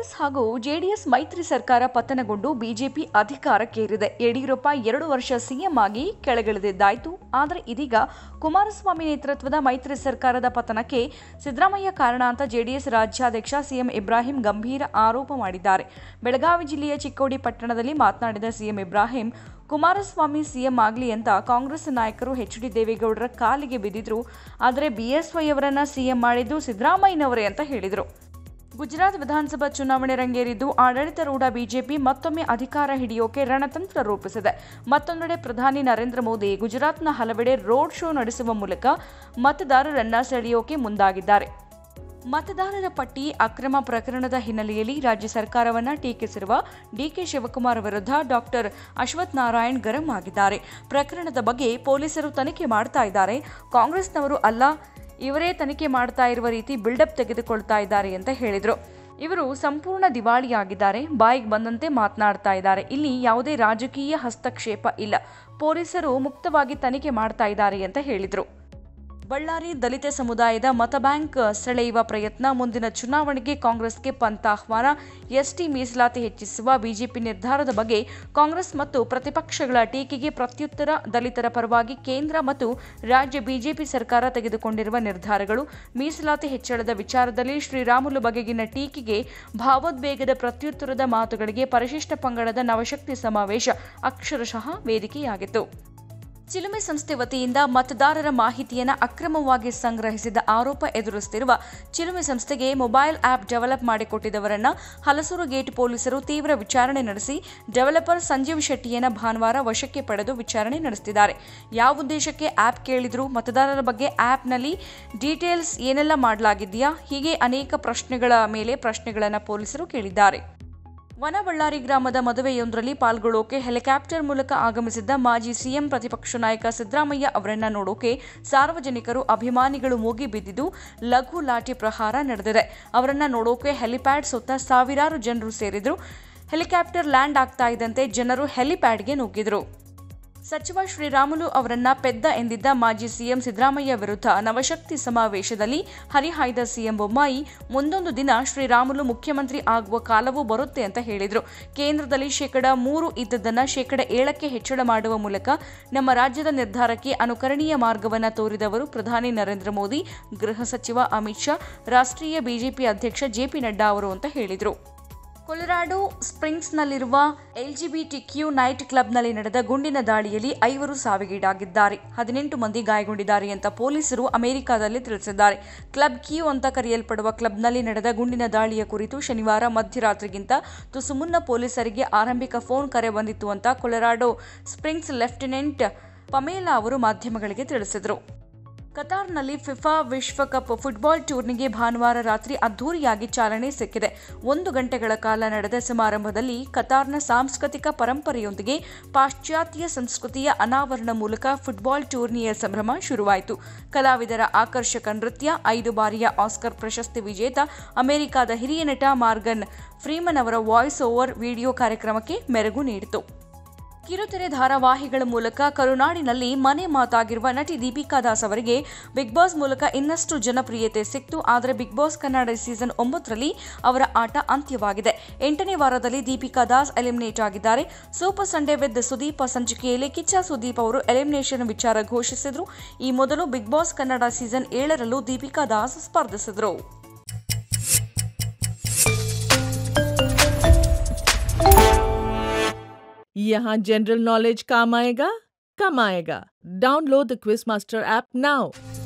ಕಾಂಗ್ರೆಸ್ ಹಾಗೂ ಜೆಡಿಎಸ್ ಮೈತ್ರಿ ಸರ್ಕಾರ ಪತನಗೊಂಡು ಬಿಜೆಪಿ ಅಧಿಕಾರಕ್ಕೇರಿದೆ ಯಡಿಯೂರಪ್ಪ ಎರಡು ವರ್ಷ ಸಿಎಂ ಆಗಿ ಕೆಳಗಿಳಿದಿದ್ದಾಯಿತು ಆದರೆ ಇದೀಗ ಕುಮಾರಸ್ವಾಮಿ ನೇತೃತ್ವದ ಮೈತ್ರಿ ಸರ್ಕಾರದ ಪತನಕ್ಕೆ ಸಿದ್ದರಾಮಯ್ಯ ಕಾರಣ ಅಂತ ಜೆಡಿಎಸ್ ರಾಜ್ಯಾಧ್ಯಕ್ಷ ಸಿಎಂ ಇಬ್ರಾಹಿಂ ಗಂಭೀರ ಆರೋಪ ಮಾಡಿದ್ದಾರೆ ಬೆಳಗಾವಿ ಜಿಲ್ಲೆಯ ಚಿಕ್ಕೋಡಿ ಪಟ್ಟಣದಲ್ಲಿ ಮಾತನಾಡಿದ ಸಿಎಂ ಇಬ್ರಾಹಿಂ ಕುಮಾರಸ್ವಾಮಿ ಸಿಎಂ ಆಗಲಿ ಅಂತ ಕಾಂಗ್ರೆಸ್ ನಾಯಕರು ಎಚ್ ಡಿ ದೇವೇಗೌಡರ ಕಾಲಿಗೆ ಬಿದ್ದಿದ್ರು ಆದರೆ ಬಿಎಸ್ವೈ ಅವರನ್ನ ಸಿಎಂ ಮಾಡಿದ್ದು ಸಿದ್ದರಾಮಯ್ಯನವರೇ ಅಂತ ಹೇಳಿದರು ಗುಜರಾತ್ ವಿಧಾನಸಭಾ ಚುನಾವಣೆ ರಂಗೇರಿದ್ದು ಆಡಳಿತಾರೂಢ ಬಿಜೆಪಿ ಮತ್ತೊಮ್ಮೆ ಅಧಿಕಾರ ಹಿಡಿಯೋಕೆ ರಣತಂತ್ರ ರೂಪಿಸಿದೆ ಮತ್ತೊಂದೆಡೆ ಪ್ರಧಾನಿ ನರೇಂದ್ರ ಮೋದಿ ಗುಜರಾತ್ನ ಹಲವೆಡೆ ರೋಡ್ ಶೋ ನಡೆಸುವ ಮೂಲಕ ಮತದಾರರನ್ನ ಸೆಳೆಯೋಕೆ ಮುಂದಾಗಿದ್ದಾರೆ ಮತದಾರರ ಪಟ್ಟಿ ಅಕ್ರಮ ಪ್ರಕರಣದ ಹಿನ್ನೆಲೆಯಲ್ಲಿ ರಾಜ್ಯ ಸರ್ಕಾರವನ್ನ ಟೀಕಿಸಿರುವ ಡಿಕೆ ಶಿವಕುಮಾರ್ ವಿರುದ್ಧ ಡಾಕ್ಟರ್ ಅಶ್ವಥ್ ನಾರಾಯಣ್ ಗರಂ ಆಗಿದ್ದಾರೆ ಪ್ರಕರಣದ ಬಗ್ಗೆ ಪೊಲೀಸರು ತನಿಖೆ ಮಾಡ್ತಾ ಇದ್ದಾರೆ ಕಾಂಗ್ರೆಸ್ನವರು ಅಲ್ಲ ಇವರೇ ತನಿಖೆ ಮಾಡ್ತಾ ಇರುವ ರೀತಿ ಬಿಲ್ಡಪ್ ತೆಗೆದುಕೊಳ್ತಾ ಇದ್ದಾರೆ ಅಂತ ಹೇಳಿದರು ಇವರು ಸಂಪೂರ್ಣ ದಿವಾಳಿಯಾಗಿದ್ದಾರೆ ಬಾಯಿಗೆ ಬಂದಂತೆ ಮಾತನಾಡ್ತಾ ಇದ್ದಾರೆ ಇಲ್ಲಿ ಯಾವುದೇ ರಾಜಕೀಯ ಹಸ್ತಕ್ಷೇಪ ಇಲ್ಲ ಪೊಲೀಸರು ಮುಕ್ತವಾಗಿ ತನಿಖೆ ಮಾಡ್ತಾ ಇದ್ದಾರೆ ಅಂತ ಹೇಳಿದರು ಬಳ್ಳಾರಿ ದಲಿತ ಸಮುದಾಯದ ಮತ ಬ್ಯಾಂಕ್ ಸೆಳೆಯುವ ಪ್ರಯತ್ನ ಮುಂದಿನ ಚುನಾವಣೆಗೆ ಕಾಂಗ್ರೆಸ್ಗೆ ಪಂಥಾಹ್ವಾನ ಎಸ್ಟಿ ಮೀಸಲಾತಿ ಹೆಚ್ಚಿಸುವ ಬಿಜೆಪಿ ನಿರ್ಧಾರದ ಬಗ್ಗೆ ಕಾಂಗ್ರೆಸ್ ಮತ್ತು ಪ್ರತಿಪಕ್ಷಗಳ ಟೀಕೆಗೆ ಪ್ರತ್ಯುತ್ತರ ದಲಿತರ ಪರವಾಗಿ ಕೇಂದ್ರ ಮತ್ತು ರಾಜ್ಯ ಬಿಜೆಪಿ ಸರ್ಕಾರ ತೆಗೆದುಕೊಂಡಿರುವ ನಿರ್ಧಾರಗಳು ಮೀಸಲಾತಿ ಹೆಚ್ಚಳದ ವಿಚಾರದಲ್ಲಿ ಶ್ರೀರಾಮುಲು ಬಗೆಗಿನ ಟೀಕೆಗೆ ಭಾವೋದ್ವೇಗದ ಪ್ರತ್ಯುತ್ತರದ ಮಾತುಗಳಿಗೆ ಪರಿಶಿಷ್ಟ ಪಂಗಡದ ನವಶಕ್ತಿ ಸಮಾವೇಶ ಅಕ್ಷರಶಃ ವೇದಿಕೆಯಾಗಿತ್ತು ಚಿಲುಮೆ ಸಂಸ್ಥೆ ವತಿಯಿಂದ ಮತದಾರರ ಮಾಹಿತಿಯನ್ನು ಅಕ್ರಮವಾಗಿ ಸಂಗ್ರಹಿಸಿದ ಆರೋಪ ಎದುರಿಸುತ್ತಿರುವ ಚಿಲುಮೆ ಸಂಸ್ಥೆಗೆ ಮೊಬೈಲ್ ಆಪ್ ಡೆವಲಪ್ ಮಾಡಿಕೊಟ್ಟಿದ್ದವರನ್ನ ಹಲಸೂರು ಗೇಟ್ ಪೊಲೀಸರು ತೀವ್ರ ವಿಚಾರಣೆ ನಡೆಸಿ ಡೆವಲಪರ್ ಸಂಜೀವ್ ಶೆಟ್ಟಿಯನ್ನ ಭಾನುವಾರ ವಶಕ್ಕೆ ಪಡೆದು ವಿಚಾರಣೆ ನಡೆಸುತ್ತಿದ್ದಾರೆ ಯಾವ ಉದ್ದೇಶಕ್ಕೆ ಆಪ್ ಕೇಳಿದ್ರು ಮತದಾರರ ಬಗ್ಗೆ ಆಪ್ನಲ್ಲಿ ಡೀಟೇಲ್ಸ್ ಏನೆಲ್ಲ ಮಾಡಲಾಗಿದೆಯಾ ಹೀಗೆ ಅನೇಕ ಪ್ರಶ್ನೆಗಳ ಮೇಲೆ ಪ್ರಶ್ನೆಗಳನ್ನು ಪೊಲೀಸರು ಕೇಳಿದ್ದಾರೆ ವನಬಳ್ಳಾರಿ ಗ್ರಾಮದ ಮದುವೆಯೊಂದರಲ್ಲಿ ಪಾಲ್ಗೊಳ್ಳೋಕೆ ಹೆಲಿಕಾಪ್ಟರ್ ಮೂಲಕ ಆಗಮಿಸಿದ್ದ ಮಾಜಿ ಸಿಎಂ ಪ್ರತಿಪಕ್ಷ ನಾಯಕ ಸಿದ್ದರಾಮಯ್ಯ ಅವರನ್ನ ನೋಡೋಕೆ ಸಾರ್ವಜನಿಕರು ಅಭಿಮಾನಿಗಳು ಮೂಗಿ ಬಿದ್ದಿದ್ದು ಲಘು ಲಾಠಿ ಪ್ರಹಾರ ನಡೆದಿದೆ ಅವರನ್ನ ನೋಡೋಕೆ ಹೆಲಿಪ್ಯಾಡ್ ಸುತ್ತ ಸಾವಿರಾರು ಜನರು ಸೇರಿದ್ರು ಹೆಲಿಕಾಪ್ಟರ್ ಲ್ಯಾಂಡ್ ಆಗ್ತಾ ಇದ್ದಂತೆ ಜನರು ಹೆಲಿಪ್ಯಾಡ್ಗೆ ನುಗ್ಗಿದ್ರು ಸಚಿವ ಶ್ರೀರಾಮುಲು ಅವರನ್ನ ಪೆದ್ದ ಎಂದಿದ್ದ ಮಾಜಿ ಸಿಎಂ ಸಿದ್ದರಾಮಯ್ಯ ವಿರುದ್ಧ ನವಶಕ್ತಿ ಸಮಾವೇಶದಲ್ಲಿ ಹರಿಹಾಯ್ದ ಸಿಎಂ ಬೊಮ್ಮಾಯಿ ಮುಂದೊಂದು ದಿನ ಶ್ರೀರಾಮುಲು ಮುಖ್ಯಮಂತ್ರಿ ಆಗುವ ಕಾಲವೂ ಬರುತ್ತೆ ಅಂತ ಹೇಳಿದರು ಕೇಂದ್ರದಲ್ಲಿ ಶೇಕಡ ಮೂರು ಇದ್ದದ್ದನ್ನ ಶೇಕಡ ಏಳಕ್ಕೆ ಹೆಚ್ಚಳ ಮಾಡುವ ಮೂಲಕ ನಮ್ಮ ರಾಜ್ಯದ ನಿರ್ಧಾರಕ್ಕೆ ಅನುಕರಣೀಯ ಮಾರ್ಗವನ್ನು ತೋರಿದವರು ಪ್ರಧಾನಿ ನರೇಂದ್ರ ಮೋದಿ ಗೃಹ ಸಚಿವ ಅಮಿತ್ ಶಾ ರಾಷ್ಟ್ರೀಯ ಬಿಜೆಪಿ ಅಧ್ಯಕ್ಷ ಜೆಪಿ ನಡ್ಡಾ ಅವರು ಅಂತ ಹೇಳಿದರು ಕೊಲರಾಡೋ ಸ್ಪ್ರಿಂಗ್ಸ್ನಲ್ಲಿರುವ ಎಲ್ಜಿಬಿಟಿ ಕ್ಯೂ ನೈಟ್ ಕ್ಲಬ್ನಲ್ಲಿ ನಡೆದ ಗುಂಡಿನ ದಾಳಿಯಲ್ಲಿ ಐವರು ಸಾವಿಗೀಡಾಗಿದ್ದಾರೆ ಹದಿನೆಂಟು ಮಂದಿ ಗಾಯಗೊಂಡಿದ್ದಾರೆ ಅಂತ ಪೊಲೀಸರು ಅಮೆರಿಕದಲ್ಲಿ ತಿಳಿಸಿದ್ದಾರೆ ಕ್ಲಬ್ ಕ್ಯೂ ಅಂತ ಕರೆಯಲ್ಪಡುವ ಕ್ಲಬ್ನಲ್ಲಿ ನಡೆದ ಗುಂಡಿನ ದಾಳಿಯ ಕುರಿತು ಶನಿವಾರ ಮಧ್ಯರಾತ್ರಿಗಿಂತ ತುಸು ಮುನ್ನ ಪೊಲೀಸರಿಗೆ ಆರಂಭಿಕ ಫೋನ್ ಕರೆ ಬಂದಿತ್ತು ಅಂತ ಕೊಲರಾಡೋ ಸ್ಪ್ರಿಂಗ್ಸ್ ಲೆಫ್ಟಿನೆಂಟ್ ಪಮೇಲಾ ಅವರು ಮಾಧ್ಯಮಗಳಿಗೆ ತಿಳಿಸಿದರು ಕತಾರ್ನಲ್ಲಿ ಫಿಫಾ ವಿಶ್ವಕಪ್ ಫುಟ್ಬಾಲ್ ಟೂರ್ನಿಗೆ ಭಾನುವಾರ ರಾತ್ರಿ ಅದ್ದೂರಿಯಾಗಿ ಚಾಲನೆ ಸಿಕ್ಕಿದೆ ಒಂದು ಗಂಟೆಗಳ ಕಾಲ ನಡೆದ ಸಮಾರಂಭದಲ್ಲಿ ಕತಾರ್ನ ಸಾಂಸ್ಕೃತಿಕ ಪರಂಪರೆಯೊಂದಿಗೆ ಪಾಶ್ಚಾತ್ಯ ಸಂಸ್ಕೃತಿಯ ಅನಾವರಣ ಮೂಲಕ ಫುಟ್ಬಾಲ್ ಟೂರ್ನಿಯ ಸಂಭ್ರಮ ಶುರುವಾಯಿತು ಕಲಾವಿದರ ಆಕರ್ಷಕ ನೃತ್ಯ ಐದು ಬಾರಿಯ ಆಸ್ಕರ್ ಪ್ರಶಸ್ತಿ ವಿಜೇತ ಅಮೆರಿಕದ ಹಿರಿಯ ನಟ ಮಾರ್ಗನ್ ಫ್ರೀಮನ್ ಅವರ ವಾಯ್ಸ್ ಓವರ್ ವಿಡಿಯೋ ಕಾರ್ಯಕ್ರಮಕ್ಕೆ ಮೆರುಗು ನೀಡಿತು ಕಿರುತೆರೆ ಧಾರಾವಾಹಿಗಳ ಮೂಲಕ ಕರುನಾಡಿನಲ್ಲಿ ಮನೆ ಮಾತಾಗಿರುವ ನಟಿ ದೀಪಿಕಾ ದಾಸ್ ಅವರಿಗೆ ಬಿಗ್ ಬಾಸ್ ಮೂಲಕ ಇನ್ನಷ್ಟು ಜನಪ್ರಿಯತೆ ಸಿಕ್ತು ಆದರೆ ಬಿಗ್ ಬಾಸ್ ಕನ್ನಡ ಸೀಸನ್ ಒಂಬತ್ತರಲ್ಲಿ ಅವರ ಆಟ ಅಂತ್ಯವಾಗಿದೆ ಎಂಟನೇ ವಾರದಲ್ಲಿ ದೀಪಿಕಾ ದಾಸ್ ಎಲಿಮಿನೇಟ್ ಆಗಿದ್ದಾರೆ ಸೂಪರ್ ಸಂಡೇ ವಿತ್ ಸುದೀಪ ಸಂಚಿಕೆಯಲ್ಲಿ ಕಿಚ್ಚ ಸುದೀಪ್ ಅವರು ಎಲಿಮಿನೇಷನ್ ವಿಚಾರ ಘೋಷಿಸಿದ್ರು ಈ ಮೊದಲು ಬಿಗ್ ಬಾಸ್ ಕನ್ನಡ ಸೀಸನ್ ಏಳರಲ್ಲೂ ದೀಪಿಕಾ ದಾಸ್ ಸ್ಪರ್ಧಿಸಿದ್ರು यहाँ जनरल नॉलेज काम आएगा कम आएगा download the quiz master app now